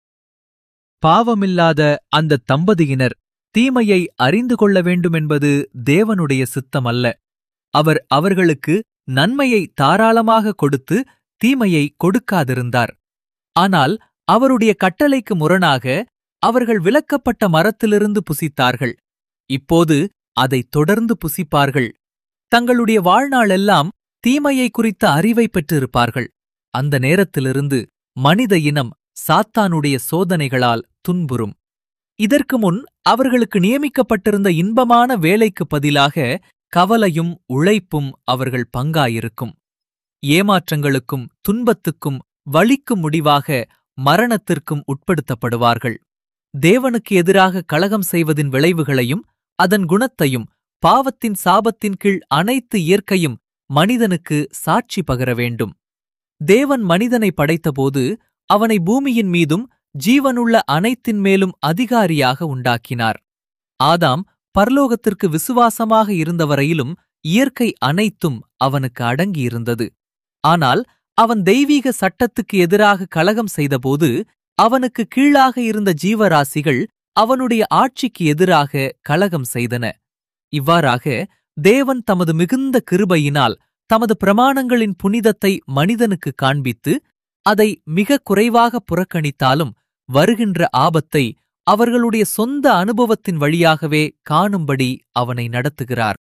பாவமில்லாத அந்த தம்பதியினர் தீமையை அறிந்து கொள்ள வேண்டுமென்பது தேவனுடைய சித்தமல்ல அவர் அவர்களுக்கு நன்மையை தாராளமாக கொடுத்து தீமையை கொடுக்காதிருந்தார் ஆனால் அவருடைய கட்டளைக்கு முரணாக அவர்கள் விலக்கப்பட்ட மரத்திலிருந்து புசித்தார்கள் இப்போது அதைத் தொடர்ந்து புசிப்பார்கள் தங்களுடைய வாழ்நாளெல்லாம் தீமையை குறித்த அறிவை பெற்றிருப்பார்கள் அந்த நேரத்திலிருந்து மனித இனம் சாத்தானுடைய சோதனைகளால் துன்புறும் இதற்கு முன் அவர்களுக்கு நியமிக்கப்பட்டிருந்த இன்பமான வேலைக்கு பதிலாக கவலையும் உழைப்பும் அவர்கள் பங்காயிருக்கும் ஏமாற்றங்களுக்கும் துன்பத்துக்கும் வலிக்கும் முடிவாக மரணத்திற்கும் உட்படுத்தப்படுவார்கள் தேவனுக்கு எதிராக கலகம் செய்வதின் விளைவுகளையும் அதன் குணத்தையும் பாவத்தின் சாபத்தின் கீழ் அனைத்து இயற்கையும் மனிதனுக்கு சாட்சி பகர வேண்டும் தேவன் மனிதனை படைத்தபோது அவனை பூமியின் மீதும் ஜீவனுள்ள அனைத்தின் மேலும் அதிகாரியாக உண்டாக்கினார் ஆதாம் பரலோகத்திற்கு விசுவாசமாக இருந்தவரையிலும் இயற்கை அனைத்தும் அவனுக்கு அடங்கியிருந்தது ஆனால் அவன் தெய்வீக சட்டத்துக்கு எதிராக கலகம் செய்தபோது அவனுக்கு கீழாக இருந்த ஜீவராசிகள் அவனுடைய ஆட்சிக்கு எதிராக கலகம் செய்தன இவ்வாறாக தேவன் தமது மிகுந்த கிருபையினால் தமது பிரமாணங்களின் புனிதத்தை மனிதனுக்கு காண்பித்து அதை மிக குறைவாக புறக்கணித்தாலும் வருகின்ற ஆபத்தை அவர்களுடைய சொந்த அனுபவத்தின் வழியாகவே காணும்படி அவனை நடத்துகிறார்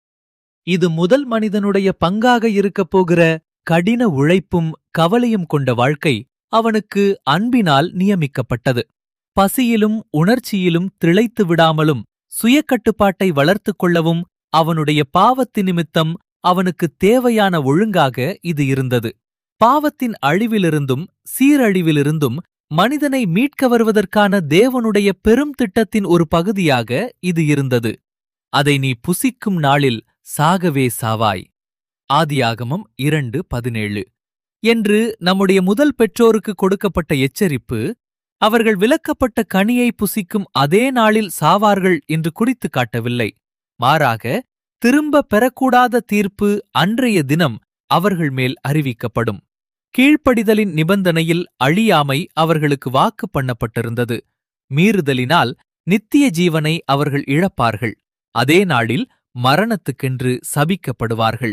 இது முதல் மனிதனுடைய பங்காக இருக்கப் போகிற கடின உழைப்பும் கவலையும் கொண்ட வாழ்க்கை அவனுக்கு அன்பினால் நியமிக்கப்பட்டது பசியிலும் உணர்ச்சியிலும் திளைத்து விடாமலும் சுயக்கட்டுப்பாட்டை வளர்த்துக் கொள்ளவும் அவனுடைய பாவத்து நிமித்தம் அவனுக்கு தேவையான ஒழுங்காக இது இருந்தது பாவத்தின் அழிவிலிருந்தும் சீரழிவிலிருந்தும் மனிதனை மீட்க வருவதற்கான தேவனுடைய பெரும் திட்டத்தின் ஒரு பகுதியாக இது இருந்தது அதை நீ புசிக்கும் நாளில் சாகவே சாவாய் ஆதியாகமம் இரண்டு பதினேழு என்று நம்முடைய முதல் பெற்றோருக்கு கொடுக்கப்பட்ட எச்சரிப்பு அவர்கள் விலக்கப்பட்ட கனியை புசிக்கும் அதே நாளில் சாவார்கள் என்று குறித்து காட்டவில்லை மாறாக திரும்ப பெறக்கூடாத தீர்ப்பு அன்றைய தினம் அவர்கள் மேல் அறிவிக்கப்படும் கீழ்ப்படிதலின் நிபந்தனையில் அழியாமை அவர்களுக்கு வாக்கு பண்ணப்பட்டிருந்தது மீறுதலினால் நித்திய ஜீவனை அவர்கள் இழப்பார்கள் அதே நாளில் மரணத்துக்கென்று சபிக்கப்படுவார்கள்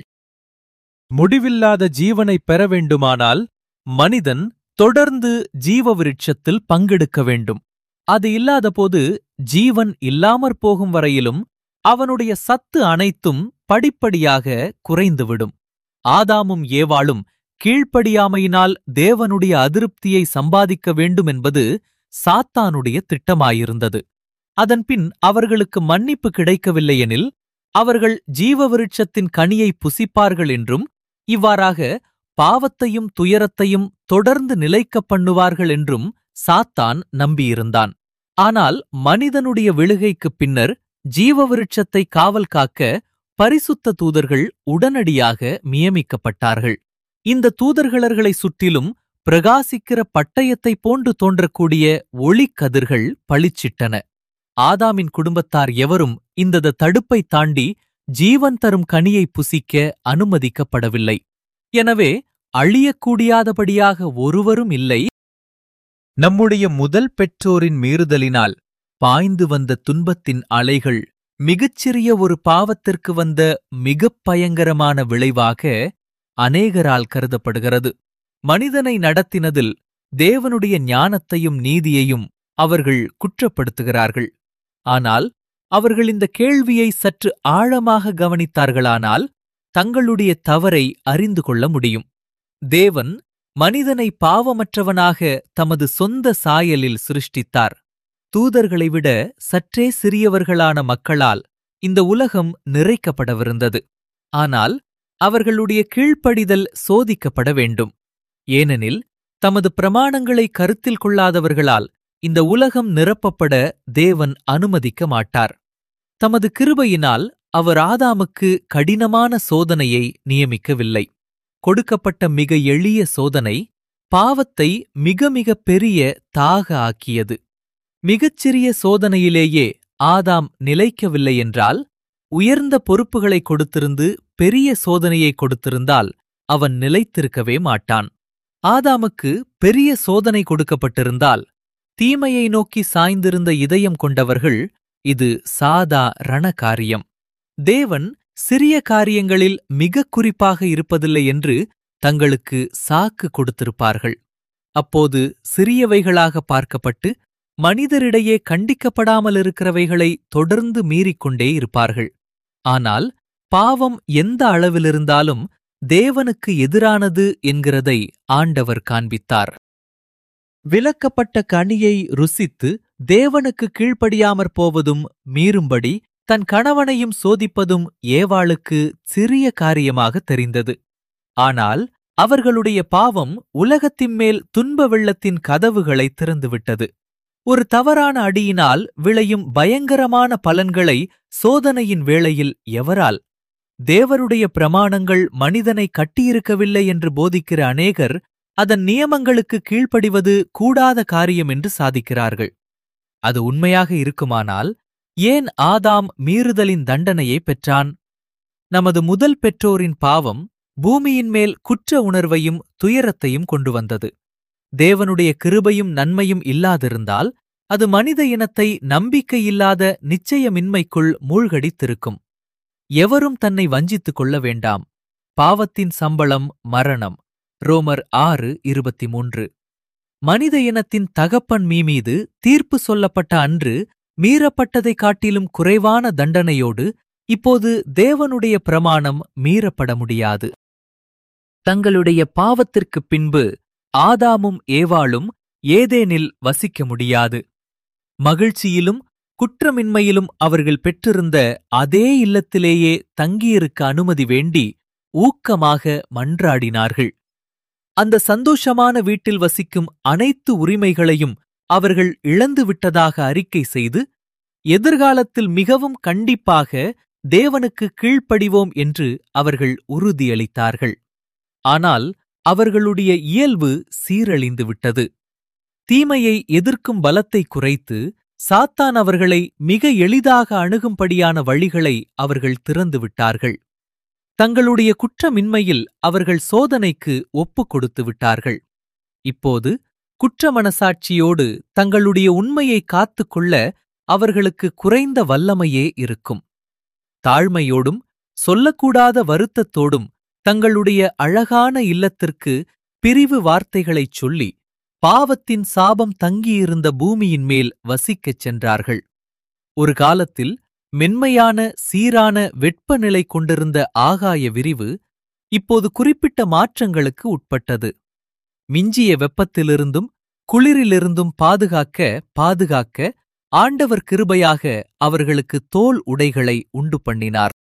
முடிவில்லாத ஜீவனை பெற வேண்டுமானால் மனிதன் தொடர்ந்து ஜீவ விருட்சத்தில் பங்கெடுக்க வேண்டும் அது இல்லாதபோது ஜீவன் இல்லாமற் போகும் வரையிலும் அவனுடைய சத்து அனைத்தும் படிப்படியாக குறைந்துவிடும் ஆதாமும் ஏவாளும் கீழ்ப்படியாமையினால் தேவனுடைய அதிருப்தியை சம்பாதிக்க வேண்டும் என்பது சாத்தானுடைய திட்டமாயிருந்தது அதன்பின் அவர்களுக்கு மன்னிப்பு கிடைக்கவில்லையெனில் அவர்கள் ஜீவ விருட்சத்தின் கனியை புசிப்பார்கள் என்றும் இவ்வாறாக பாவத்தையும் துயரத்தையும் தொடர்ந்து நிலைக்கப் பண்ணுவார்கள் என்றும் சாத்தான் நம்பியிருந்தான் ஆனால் மனிதனுடைய விழுகைக்குப் பின்னர் ஜீவ விருட்சத்தை காவல் காக்க பரிசுத்த தூதர்கள் உடனடியாக நியமிக்கப்பட்டார்கள் இந்த தூதர்களர்களை சுற்றிலும் பிரகாசிக்கிற பட்டயத்தைப் போன்று தோன்றக்கூடிய ஒளிக்கதிர்கள் பளிச்சிட்டன ஆதாமின் குடும்பத்தார் எவரும் இந்த தடுப்பை தாண்டி ஜீவன் தரும் கனியை புசிக்க அனுமதிக்கப்படவில்லை எனவே அழியக்கூடியாதபடியாக ஒருவரும் இல்லை நம்முடைய முதல் பெற்றோரின் மீறுதலினால் பாய்ந்து வந்த துன்பத்தின் அலைகள் மிகச்சிறிய ஒரு பாவத்திற்கு வந்த மிகப் பயங்கரமான விளைவாக அநேகரால் கருதப்படுகிறது மனிதனை நடத்தினதில் தேவனுடைய ஞானத்தையும் நீதியையும் அவர்கள் குற்றப்படுத்துகிறார்கள் ஆனால் அவர்கள் இந்த கேள்வியை சற்று ஆழமாக கவனித்தார்களானால் தங்களுடைய தவறை அறிந்து கொள்ள முடியும் தேவன் மனிதனை பாவமற்றவனாக தமது சொந்த சாயலில் சிருஷ்டித்தார் தூதர்களை விட சற்றே சிறியவர்களான மக்களால் இந்த உலகம் நிறைக்கப்படவிருந்தது ஆனால் அவர்களுடைய கீழ்ப்படிதல் சோதிக்கப்பட வேண்டும் ஏனெனில் தமது பிரமாணங்களை கருத்தில் கொள்ளாதவர்களால் இந்த உலகம் நிரப்பப்பட தேவன் அனுமதிக்க மாட்டார் தமது கிருபையினால் அவர் ஆதாமுக்கு கடினமான சோதனையை நியமிக்கவில்லை கொடுக்கப்பட்ட மிக எளிய சோதனை பாவத்தை மிக மிக பெரிய தாக ஆக்கியது மிகச்சிறிய சோதனையிலேயே ஆதாம் நிலைக்கவில்லை என்றால் உயர்ந்த பொறுப்புகளை கொடுத்திருந்து பெரிய சோதனையை கொடுத்திருந்தால் அவன் நிலைத்திருக்கவே மாட்டான் ஆதாமுக்கு பெரிய சோதனை கொடுக்கப்பட்டிருந்தால் தீமையை நோக்கி சாய்ந்திருந்த இதயம் கொண்டவர்கள் இது சாதா ரணகாரியம் தேவன் சிறிய காரியங்களில் மிக குறிப்பாக இருப்பதில்லை என்று தங்களுக்கு சாக்கு கொடுத்திருப்பார்கள் அப்போது சிறியவைகளாக பார்க்கப்பட்டு மனிதரிடையே கண்டிக்கப்படாமல் இருக்கிறவைகளை தொடர்ந்து மீறிக்கொண்டே இருப்பார்கள் ஆனால் பாவம் எந்த அளவிலிருந்தாலும் தேவனுக்கு எதிரானது என்கிறதை ஆண்டவர் காண்பித்தார் விலக்கப்பட்ட கனியை ருசித்து தேவனுக்கு கீழ்ப்படியாமற் போவதும் மீறும்படி தன் கணவனையும் சோதிப்பதும் ஏவாளுக்கு சிறிய காரியமாக தெரிந்தது ஆனால் அவர்களுடைய பாவம் உலகத்தின் மேல் துன்ப வெள்ளத்தின் கதவுகளை திறந்துவிட்டது ஒரு தவறான அடியினால் விளையும் பயங்கரமான பலன்களை சோதனையின் வேளையில் எவரால் தேவருடைய பிரமாணங்கள் மனிதனை கட்டியிருக்கவில்லை என்று போதிக்கிற அநேகர் அதன் நியமங்களுக்கு கீழ்ப்படிவது கூடாத காரியம் என்று சாதிக்கிறார்கள் அது உண்மையாக இருக்குமானால் ஏன் ஆதாம் மீறுதலின் தண்டனையை பெற்றான் நமது முதல் பெற்றோரின் பாவம் பூமியின் மேல் குற்ற உணர்வையும் துயரத்தையும் கொண்டு வந்தது தேவனுடைய கிருபையும் நன்மையும் இல்லாதிருந்தால் அது மனித இனத்தை நம்பிக்கையில்லாத நிச்சயமின்மைக்குள் மூழ்கடித்திருக்கும் எவரும் தன்னை வஞ்சித்துக் கொள்ள வேண்டாம் பாவத்தின் சம்பளம் மரணம் ரோமர் ஆறு இருபத்தி மூன்று மனித இனத்தின் தகப்பன் மீமீது தீர்ப்பு சொல்லப்பட்ட அன்று மீறப்பட்டதைக் காட்டிலும் குறைவான தண்டனையோடு இப்போது தேவனுடைய பிரமாணம் மீறப்பட முடியாது தங்களுடைய பாவத்திற்குப் பின்பு ஆதாமும் ஏவாளும் ஏதேனில் வசிக்க முடியாது மகிழ்ச்சியிலும் குற்றமின்மையிலும் அவர்கள் பெற்றிருந்த அதே இல்லத்திலேயே தங்கியிருக்க அனுமதி வேண்டி ஊக்கமாக மன்றாடினார்கள் அந்த சந்தோஷமான வீட்டில் வசிக்கும் அனைத்து உரிமைகளையும் அவர்கள் இழந்துவிட்டதாக அறிக்கை செய்து எதிர்காலத்தில் மிகவும் கண்டிப்பாக தேவனுக்கு கீழ்ப்படிவோம் என்று அவர்கள் உறுதியளித்தார்கள் ஆனால் அவர்களுடைய இயல்பு சீரழிந்து விட்டது தீமையை எதிர்க்கும் பலத்தை குறைத்து சாத்தான் அவர்களை மிக எளிதாக அணுகும்படியான வழிகளை அவர்கள் திறந்து விட்டார்கள் தங்களுடைய குற்றமின்மையில் அவர்கள் சோதனைக்கு ஒப்புக் கொடுத்து விட்டார்கள் இப்போது குற்ற மனசாட்சியோடு தங்களுடைய உண்மையை காத்துக்கொள்ள அவர்களுக்கு குறைந்த வல்லமையே இருக்கும் தாழ்மையோடும் சொல்லக்கூடாத வருத்தத்தோடும் தங்களுடைய அழகான இல்லத்திற்கு பிரிவு வார்த்தைகளைச் சொல்லி பாவத்தின் சாபம் தங்கியிருந்த பூமியின் மேல் வசிக்கச் சென்றார்கள் ஒரு காலத்தில் மென்மையான சீரான வெப்பநிலை கொண்டிருந்த ஆகாய விரிவு இப்போது குறிப்பிட்ட மாற்றங்களுக்கு உட்பட்டது மிஞ்சிய வெப்பத்திலிருந்தும் குளிரிலிருந்தும் பாதுகாக்க பாதுகாக்க ஆண்டவர் கிருபையாக அவர்களுக்கு தோல் உடைகளை உண்டு பண்ணினார்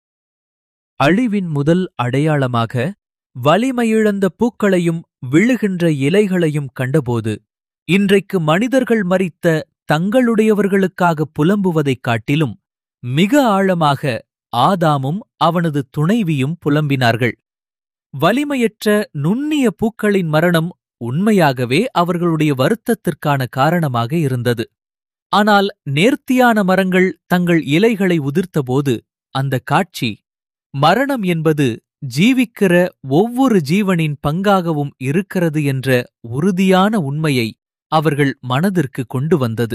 அழிவின் முதல் அடையாளமாக வலிமையிழந்த பூக்களையும் விழுகின்ற இலைகளையும் கண்டபோது இன்றைக்கு மனிதர்கள் மறித்த தங்களுடையவர்களுக்காக புலம்புவதைக் காட்டிலும் மிக ஆழமாக ஆதாமும் அவனது துணைவியும் புலம்பினார்கள் வலிமையற்ற நுண்ணிய பூக்களின் மரணம் உண்மையாகவே அவர்களுடைய வருத்தத்திற்கான காரணமாக இருந்தது ஆனால் நேர்த்தியான மரங்கள் தங்கள் இலைகளை உதிர்த்தபோது அந்த காட்சி மரணம் என்பது ஜீவிக்கிற ஒவ்வொரு ஜீவனின் பங்காகவும் இருக்கிறது என்ற உறுதியான உண்மையை அவர்கள் மனதிற்கு கொண்டு வந்தது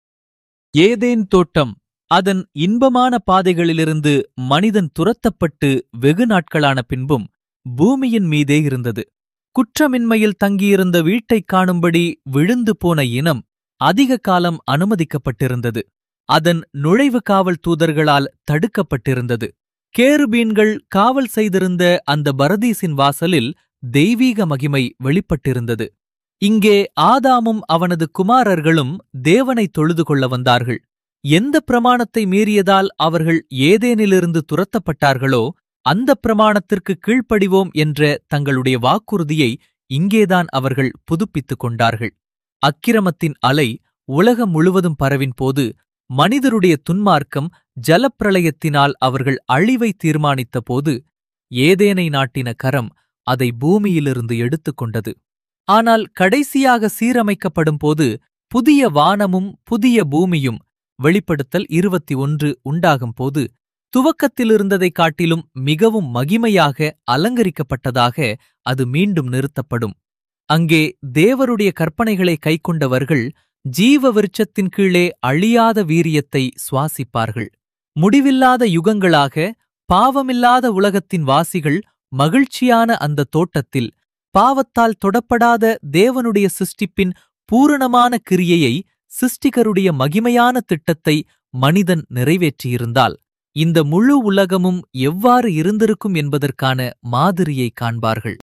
ஏதேன் தோட்டம் அதன் இன்பமான பாதைகளிலிருந்து மனிதன் துரத்தப்பட்டு வெகு நாட்களான பின்பும் பூமியின் மீதே இருந்தது குற்றமின்மையில் தங்கியிருந்த வீட்டைக் காணும்படி விழுந்து போன இனம் அதிக காலம் அனுமதிக்கப்பட்டிருந்தது அதன் நுழைவு காவல் தூதர்களால் தடுக்கப்பட்டிருந்தது கேருபீன்கள் காவல் செய்திருந்த அந்த பரதீசின் வாசலில் தெய்வீக மகிமை வெளிப்பட்டிருந்தது இங்கே ஆதாமும் அவனது குமாரர்களும் தேவனை தொழுது கொள்ள வந்தார்கள் எந்த பிரமாணத்தை மீறியதால் அவர்கள் ஏதேனிலிருந்து துரத்தப்பட்டார்களோ அந்த பிரமாணத்திற்கு கீழ்ப்படிவோம் என்ற தங்களுடைய வாக்குறுதியை இங்கேதான் அவர்கள் புதுப்பித்துக் கொண்டார்கள் அக்கிரமத்தின் அலை உலகம் முழுவதும் பரவின் போது மனிதருடைய துன்மார்க்கம் ஜலப்பிரளயத்தினால் அவர்கள் அழிவை தீர்மானித்த போது ஏதேனை நாட்டின கரம் அதை பூமியிலிருந்து எடுத்துக்கொண்டது ஆனால் கடைசியாக சீரமைக்கப்படும் போது புதிய வானமும் புதிய பூமியும் வெளிப்படுத்தல் இருபத்தி ஒன்று உண்டாகும் போது துவக்கத்திலிருந்ததைக் காட்டிலும் மிகவும் மகிமையாக அலங்கரிக்கப்பட்டதாக அது மீண்டும் நிறுத்தப்படும் அங்கே தேவருடைய கற்பனைகளை கைக்கொண்டவர்கள் ஜீவ விருட்சத்தின் கீழே அழியாத வீரியத்தை சுவாசிப்பார்கள் முடிவில்லாத யுகங்களாக பாவமில்லாத உலகத்தின் வாசிகள் மகிழ்ச்சியான அந்த தோட்டத்தில் பாவத்தால் தொடப்படாத தேவனுடைய சிருஷ்டிப்பின் பூரணமான கிரியையை சிருஷ்டிகருடைய மகிமையான திட்டத்தை மனிதன் நிறைவேற்றியிருந்தால் இந்த முழு உலகமும் எவ்வாறு இருந்திருக்கும் என்பதற்கான மாதிரியை காண்பார்கள்